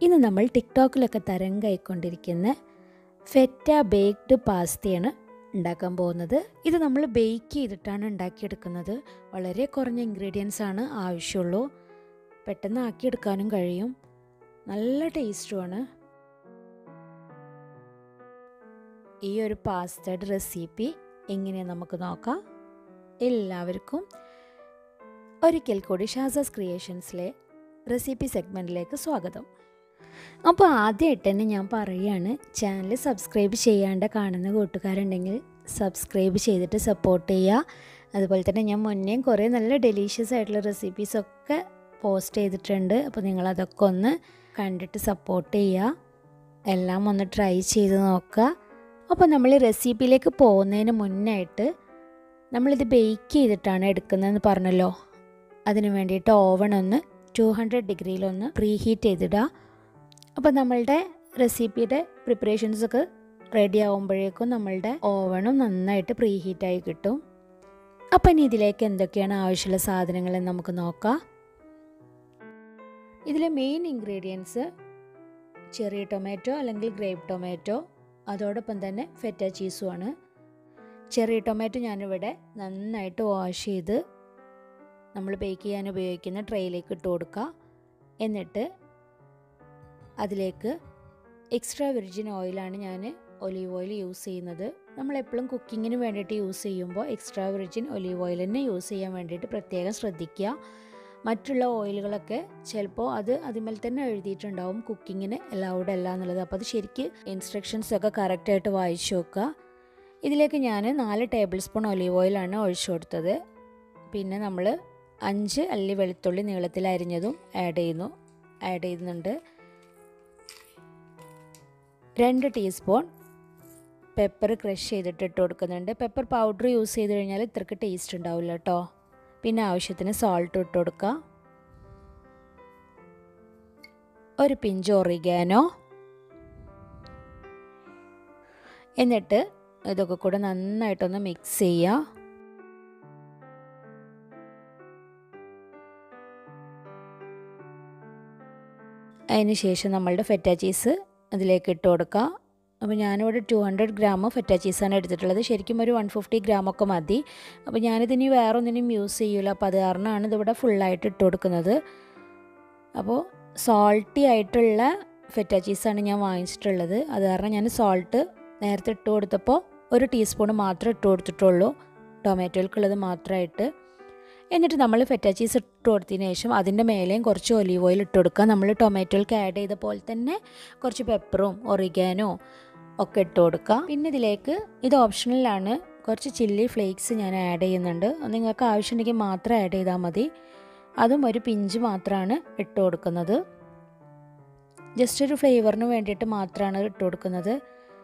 ഇന്ന് നമ്മൾ ടിക്ടോക്കിലൊക്കെ തരംഗമായിക്കൊണ്ടിരിക്കുന്ന feta baked പാസ്തയാണ് ഉണ്ടാക്കാൻ പോകുന്നത് ഇത് നമ്മൾ ബേക്ക് ചെയ്തിട്ടാണ് ഉണ്ടാക്കിയെടുക്കുന്നത് വളരെ കുറഞ്ഞ ഇൻഗ്രീഡിയൻസ് ആണ് ആവശ്യമുള്ളൂ പെട്ടെന്ന് ആക്കിയെടുക്കാനും കഴിയും നല്ല ടേസ്റ്റുമാണ് ഈ ഒരു പാസ്തയുടെ റെസിപ്പി എങ്ങനെയാണ് നമുക്ക് നോക്കാം എല്ലാവർക്കും ഒരിക്കൽ കൂടി ഷാസസ് ക്രിയേഷൻസിലെ റെസിപ്പി സെഗ്മെൻറ്റിലേക്ക് സ്വാഗതം അപ്പോൾ ആദ്യമായിട്ട് തന്നെ ഞാൻ പറയുകയാണ് ചാനൽ സബ്സ്ക്രൈബ് ചെയ്യാണ്ട് കാണുന്ന കൂട്ടുകാരുണ്ടെങ്കിൽ സബ്സ്ക്രൈബ് ചെയ്തിട്ട് സപ്പോർട്ട് ചെയ്യുക അതുപോലെ തന്നെ ഞാൻ മുന്നേയും കുറേ നല്ല ഡെലീഷ്യസ് ആയിട്ടുള്ള റെസിപ്പീസൊക്കെ പോസ്റ്റ് ചെയ്തിട്ടുണ്ട് അപ്പോൾ നിങ്ങളതൊക്കെ ഒന്ന് കണ്ടിട്ട് സപ്പോർട്ട് ചെയ്യുക എല്ലാം ഒന്ന് ട്രൈ ചെയ്ത് നോക്കുക അപ്പോൾ നമ്മൾ റെസിപ്പിയിലേക്ക് പോകുന്നതിന് മുന്നായിട്ട് നമ്മളിത് ബേക്ക് ചെയ്തിട്ടാണ് എടുക്കുന്നതെന്ന് പറഞ്ഞല്ലോ അതിന് വേണ്ടിയിട്ട് ഓവൺ ഒന്ന് ടു ഹൺഡ്രഡ് ഡിഗ്രിയിലൊന്ന് പ്രീ ഹീറ്റ് ചെയ്തിടുക അപ്പോൾ നമ്മളുടെ റെസിപ്പിയുടെ പ്രിപ്പറേഷൻസൊക്കെ റെഡി ആകുമ്പോഴേക്കും നമ്മളുടെ ഓവണും നന്നായിട്ട് പ്രീ ഹീറ്റായി കിട്ടും അപ്പം ഇനി ഇതിലേക്ക് എന്തൊക്കെയാണ് ആവശ്യമുള്ള സാധനങ്ങൾ എന്ന് നമുക്ക് നോക്കാം ഇതിലെ മെയിൻ ഇൻഗ്രീഡിയൻസ് ചെറിയ ടൊമാറ്റോ അല്ലെങ്കിൽ ഗ്രേപ്പ് ടൊമാറ്റോ അതോടൊപ്പം തന്നെ ഫെറ്റ ചീസുമാണ് ചെറിയ ടൊമാറ്റോ ഞാനിവിടെ നന്നായിട്ട് വാഷ് ചെയ്ത് നമ്മൾ ബേക്ക് ചെയ്യാൻ ഉപയോഗിക്കുന്ന ട്രേയിലേക്ക് ഇട്ട് കൊടുക്കുക എന്നിട്ട് അതിലേക്ക് എക്സ്ട്രാ വിർജിൻ ഓയിലാണ് ഞാൻ ഒലീവ് ഓയിൽ യൂസ് ചെയ്യുന്നത് നമ്മൾ എപ്പോഴും കുക്കിങ്ങിന് വേണ്ടിയിട്ട് യൂസ് ചെയ്യുമ്പോൾ എക്സ്ട്രാ വിർജിൻ ഒലീവ് ഓയിൽ തന്നെ യൂസ് ചെയ്യാൻ വേണ്ടിയിട്ട് പ്രത്യേകം ശ്രദ്ധിക്കുക മറ്റുള്ള ഓയിലുകളൊക്കെ ചിലപ്പോൾ അത് അതിമേൽ തന്നെ എഴുതിയിട്ടുണ്ടാവും കുക്കിങ്ങിന് അലൗഡ് അല്ല എന്നുള്ളത് അപ്പോൾ അത് ശരിക്ക് ഇൻസ്ട്രക്ഷൻസ് ഒക്കെ കറക്റ്റായിട്ട് വായിച്ചു നോക്കുക ഇതിലേക്ക് ഞാൻ നാല് ടേബിൾ സ്പൂൺ ഒലീവ് ഓയിലാണ് ഒഴിച്ചു കൊടുത്തത് പിന്നെ നമ്മൾ അഞ്ച് അല്ലി വെളുത്തുള്ളി നീളത്തിൽ അരിഞ്ഞതും ആഡ് ചെയ്യുന്നു ആഡ് ചെയ്യുന്നുണ്ട് രണ്ട് ടീസ്പൂൺ പെപ്പർ ക്രഷ് ചെയ്തിട്ട് ഇട്ട് കൊടുക്കുന്നുണ്ട് പെപ്പർ പൗഡർ യൂസ് ചെയ്ത് കഴിഞ്ഞാൽ ഇത്രക്ക് ടേസ്റ്റ് ഉണ്ടാവില്ല കേട്ടോ പിന്നെ ആവശ്യത്തിന് സോൾട്ട് ഇട്ട് കൊടുക്കുക ഒരു പിഞ്ച് ഒറിഗാനോ എന്നിട്ട് ഇതൊക്കെ കൂടെ നന്നായിട്ടൊന്ന് മിക്സ് ചെയ്യുക അതിന് ശേഷം നമ്മളുടെ ഫെറ്റ ചീസ് അതിലേക്ക് ഇട്ട് കൊടുക്കുക അപ്പോൾ ഞാനിവിടെ ടു ഹൺഡ്രഡ് ഗ്രാം ഫെറ്റ ചീസാണ് എടുത്തിട്ടുള്ളത് ശരിക്കും ഒരു വൺ ഫിഫ്റ്റി ഗ്രാമൊക്കെ മതി അപ്പോൾ ഞാനിതിനി വേറെ ഒന്നിനും യൂസ് ചെയ്യില്ല അപ്പോൾ അത് കാരണമാണ് ഇതിവിടെ ഫുള്ളായിട്ട് ഇട്ട് കൊടുക്കുന്നത് അപ്പോൾ സോൾട്ടി ആയിട്ടുള്ള ഫെറ്റ ചീസാണ് ഞാൻ വാങ്ങിച്ചിട്ടുള്ളത് അത് കാരണം ഞാൻ സോൾട്ട് നേരത്തെ ഇട്ട് കൊടുത്തപ്പോൾ ഒരു ടീസ്പൂൺ മാത്രമേ ഇട്ട് കൊടുത്തിട്ടുള്ളൂ ടൊമാറ്റോയ്ക്കുള്ളത് മാത്രമായിട്ട് എന്നിട്ട് നമ്മൾ ഫെറ്റ ചീസ് ഇട്ട് കൊടുത്തതിന് ശേഷം അതിൻ്റെ മേലെയും കുറച്ച് ഒലീവ് ഓയിൽ ഇട്ട് കൊടുക്കുക നമ്മൾ ടൊമാറ്റോയ്ക്ക് ആഡ് ചെയ്ത പോലെ തന്നെ കുറച്ച് പെപ്പറും ഒറിഗാനോ ഒക്കെ ഇട്ട് കൊടുക്കുക പിന്നെ ഇതിലേക്ക് ഇത് ഓപ്ഷണലാണ് കുറച്ച് ചില്ലി ഫ്ലേക്സ് ഞാൻ ആഡ് ചെയ്യുന്നുണ്ട് നിങ്ങൾക്ക് ആവശ്യമുണ്ടെങ്കിൽ മാത്രം ആഡ് ചെയ്താൽ മതി അതും ഒരു പിഞ്ച് മാത്രമാണ് ഇട്ട് കൊടുക്കുന്നത് ജസ്റ്റ് ഒരു ഫ്ലേവറിന് വേണ്ടിയിട്ട് മാത്രമാണ് ഇട്ട് കൊടുക്കുന്നത്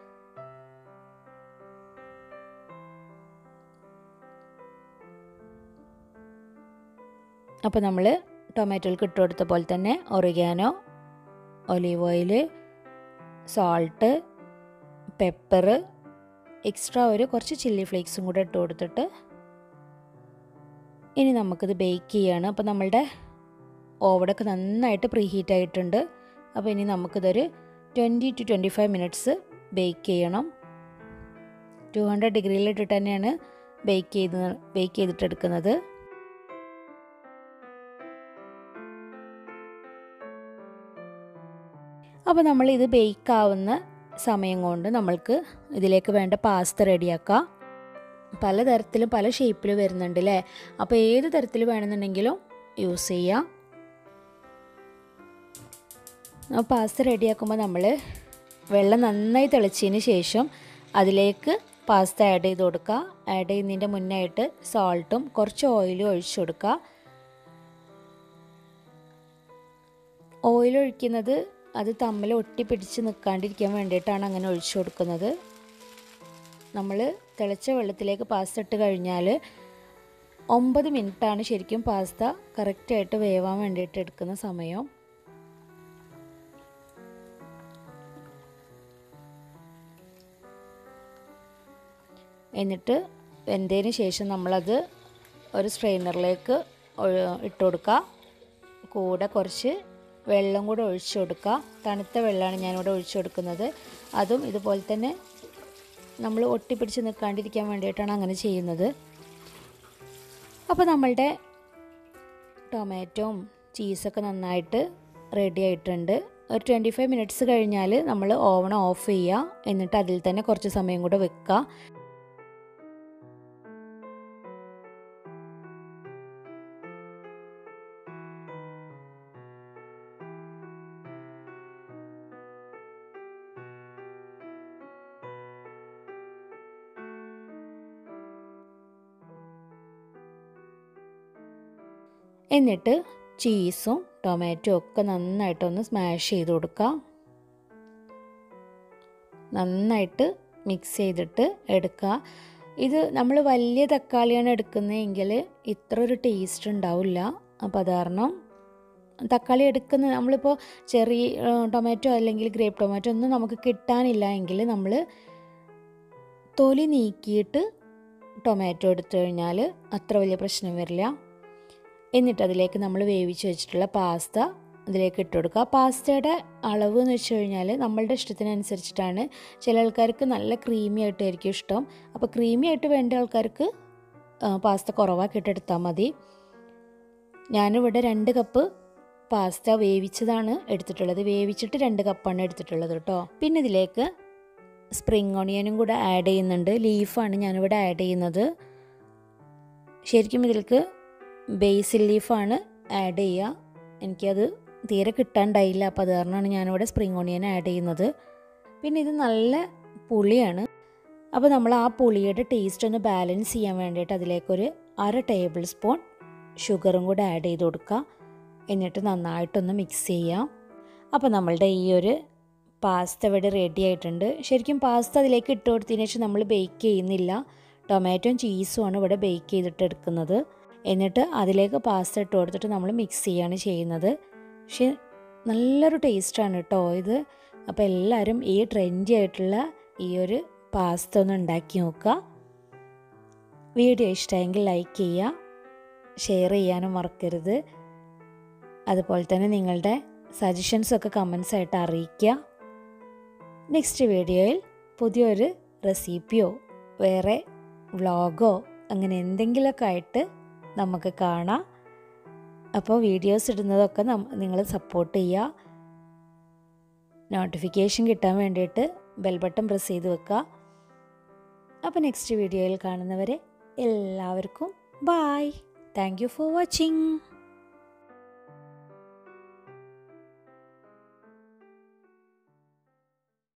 അപ്പോൾ നമ്മൾ ടൊമാറ്റോയ്ക്ക് ഇട്ട് കൊടുത്ത പോലെ തന്നെ oregano olive oil salt pepper extra ഒരു കുറച്ച് ചില്ലി ഫ്ലേക്സും കൂടെ ഇട്ട് കൊടുത്തിട്ട് ഇനി നമുക്കിത് ബേക്ക് ചെയ്യാണ് അപ്പോൾ നമ്മളുടെ ഓവടൊക്കെ നന്നായിട്ട് പ്രീ ഹീറ്റ് ആയിട്ടുണ്ട് അപ്പോൾ ഇനി നമുക്കിതൊരു twenty to twenty five minutes bake ചെയ്യണം ടു ഹൺഡ്രഡ് ഡിഗ്രിയിലിട്ടിട്ട് തന്നെയാണ് ബേക്ക് ചെയ്ത് ബേക്ക് ചെയ്തിട്ട് എടുക്കുന്നത് അപ്പോൾ നമ്മൾ ഇത് ബേക്ക് ആവുന്ന സമയം കൊണ്ട് നമ്മൾക്ക് ഇതിലേക്ക് വേണ്ട പാസ്ത റെഡിയാക്കാം പലതരത്തിലും പല ഷേപ്പിൽ വരുന്നുണ്ട് അല്ലേ അപ്പോൾ ഏത് തരത്തിൽ വേണമെന്നുണ്ടെങ്കിലും യൂസ് ചെയ്യാം പാസ്ത റെഡിയാക്കുമ്പോൾ നമ്മൾ വെള്ളം നന്നായി തിളച്ചതിന് ശേഷം അതിലേക്ക് പാസ്ത ആഡ് ചെയ്ത് കൊടുക്കുക ആഡ് ചെയ്യുന്നതിൻ്റെ മുന്നായിട്ട് സോൾട്ടും കുറച്ച് ഓയിലും ഒഴിച്ചു കൊടുക്കുക ഓയിൽ ഒഴിക്കുന്നത് അത് തമ്മിൽ ഒട്ടിപ്പിടിച്ച് നിൽക്കാണ്ടിരിക്കാൻ വേണ്ടിയിട്ടാണ് അങ്ങനെ ഒഴിച്ചു കൊടുക്കുന്നത് നമ്മൾ തിളച്ച വെള്ളത്തിലേക്ക് പാസ്ത ഇട്ട് കഴിഞ്ഞാൽ ഒമ്പത് മിനിറ്റാണ് ശരിക്കും പാസ്ത കറക്റ്റായിട്ട് വേവാൻ വേണ്ടിയിട്ട് എടുക്കുന്ന സമയം എന്നിട്ട് വെന്തതിന് ശേഷം നമ്മളത് ഒരു സ്ട്രെയിനറിലേക്ക് ഇട്ട് കൊടുക്കുക കൂടെ കുറച്ച് വെള്ളം കൂടെ ഒഴിച്ചു കൊടുക്കുക തണുത്ത വെള്ളമാണ് ഞാനിവിടെ ഒഴിച്ചു കൊടുക്കുന്നത് അതും ഇതുപോലെ തന്നെ നമ്മൾ ഒട്ടിപ്പിടിച്ച് നിൽക്കാണ്ടിരിക്കാൻ വേണ്ടിയിട്ടാണ് അങ്ങനെ ചെയ്യുന്നത് അപ്പോൾ നമ്മളുടെ ടൊമാറ്റോയും ചീസൊക്കെ നന്നായിട്ട് റെഡി ആയിട്ടുണ്ട് ഒരു ട്വൻറ്റി ഫൈവ് മിനിറ്റ്സ് കഴിഞ്ഞാൽ നമ്മൾ ഓവൺ ഓഫ് ചെയ്യുക എന്നിട്ട് അതിൽ തന്നെ കുറച്ച് സമയം കൂടെ വെക്കുക എന്നിട്ട് ചീസും ടൊമാറ്റോ ഒക്കെ നന്നായിട്ടൊന്ന് സ്മാഷ് ചെയ്ത് കൊടുക്കുക നന്നായിട്ട് മിക്സ് ചെയ്തിട്ട് എടുക്കുക ഇത് നമ്മൾ വലിയ തക്കാളിയാണ് എടുക്കുന്നതെങ്കിൽ ഇത്ര ഒരു ടേസ്റ്റ് ഉണ്ടാവില്ല അപ്പോൾ അത് കാരണം തക്കാളി എടുക്കുന്ന നമ്മളിപ്പോൾ ചെറിയ ടൊമാറ്റോ അല്ലെങ്കിൽ ഗ്രേപ്പ് ടൊമാറ്റോ ഒന്നും നമുക്ക് കിട്ടാനില്ല എങ്കിൽ നമ്മൾ തൊലി നീക്കിയിട്ട് ടൊമാറ്റോ എടുത്തു കഴിഞ്ഞാൽ അത്ര വലിയ പ്രശ്നം വരില്ല എന്നിട്ട് അതിലേക്ക് നമ്മൾ വേവിച്ച് വെച്ചിട്ടുള്ള പാസ്ത അതിലേക്ക് ഇട്ട് കൊടുക്കുക പാസ്തയുടെ അളവ് എന്ന് വെച്ച് കഴിഞ്ഞാൽ നമ്മളുടെ ഇഷ്ടത്തിനനുസരിച്ചിട്ടാണ് ചില ആൾക്കാർക്ക് നല്ല ക്രീമി ആയിട്ടായിരിക്കും ഇഷ്ടം അപ്പോൾ ക്രീമി ആയിട്ട് വേണ്ട ആൾക്കാർക്ക് പാസ്ത കുറവാക്കിയിട്ട് എടുത്താൽ മതി ഞാനിവിടെ രണ്ട് കപ്പ് പാസ്ത വേവിച്ചതാണ് എടുത്തിട്ടുള്ളത് വേവിച്ചിട്ട് രണ്ട് കപ്പാണ് എടുത്തിട്ടുള്ളത് കേട്ടോ പിന്നെ ഇതിലേക്ക് സ്പ്രിങ് ഓണിയനും കൂടെ ആഡ് ചെയ്യുന്നുണ്ട് ലീഫാണ് ഞാനിവിടെ ആഡ് ചെയ്യുന്നത് ശരിക്കും ഇതിലേക്ക് ബേസിൽ ലീഫാണ് ആഡ് ചെയ്യുക എനിക്കത് തീരെ കിട്ടാണ്ടായില്ല അപ്പോൾ അത് കാരണമാണ് ഞാനിവിടെ സ്പ്രിങ് ഓണിയൻ ആഡ് ചെയ്യുന്നത് പിന്നെ ഇത് നല്ല പുളിയാണ് അപ്പോൾ നമ്മൾ ആ പുളിയുടെ ടേസ്റ്റ് ഒന്ന് ബാലൻസ് ചെയ്യാൻ വേണ്ടിയിട്ട് അതിലേക്കൊരു അര ടേബിൾ സ്പൂൺ ഷുഗറും കൂടെ ആഡ് ചെയ്ത് കൊടുക്കുക എന്നിട്ട് നന്നായിട്ടൊന്ന് മിക്സ് ചെയ്യാം അപ്പോൾ നമ്മളുടെ ഈ ഒരു പാസ്ത ഇവിടെ റെഡി ആയിട്ടുണ്ട് ശരിക്കും പാസ്ത അതിലേക്ക് ഇട്ട് കൊടുത്തതിന് ശേഷം നമ്മൾ ബേക്ക് ചെയ്യുന്നില്ല ടൊമാറ്റോയും ചീസുമാണ് ഇവിടെ ബേക്ക് ചെയ്തിട്ട് എടുക്കുന്നത് എന്നിട്ട് അതിലേക്ക് പാസ്ത ഇട്ട് കൊടുത്തിട്ട് നമ്മൾ മിക്സ് ചെയ്യാണ് ചെയ്യുന്നത് പക്ഷെ നല്ലൊരു ടേസ്റ്റാണ് കേട്ടോ ഇത് അപ്പോൾ എല്ലാവരും ഈ ട്രെൻഡി ആയിട്ടുള്ള ഈ ഒരു പാസ്ത ഒന്ന് ഉണ്ടാക്കി നോക്കുക വീഡിയോ ഇഷ്ടമായെങ്കിൽ ലൈക്ക് ചെയ്യുക ഷെയർ ചെയ്യാനും മറക്കരുത് അതുപോലെ തന്നെ നിങ്ങളുടെ സജഷൻസൊക്കെ കമൻസ് ആയിട്ട് അറിയിക്കുക നെക്സ്റ്റ് വീഡിയോയിൽ പുതിയൊരു റെസിപ്പിയോ വേറെ വ്ളോഗോ അങ്ങനെ എന്തെങ്കിലുമൊക്കെ ആയിട്ട് നമുക്ക് കാണാം അപ്പോൾ വീഡിയോസ് ഇടുന്നതൊക്കെ നിങ്ങൾ സപ്പോർട്ട് ചെയ്യുക നോട്ടിഫിക്കേഷൻ കിട്ടാൻ വേണ്ടിയിട്ട് ബെൽ ബട്ടൺ പ്രസ് ചെയ്ത് വെക്കുക അപ്പോൾ നെക്സ്റ്റ് വീഡിയോയിൽ കാണുന്നവരെ എല്ലാവർക്കും bye thank you for watching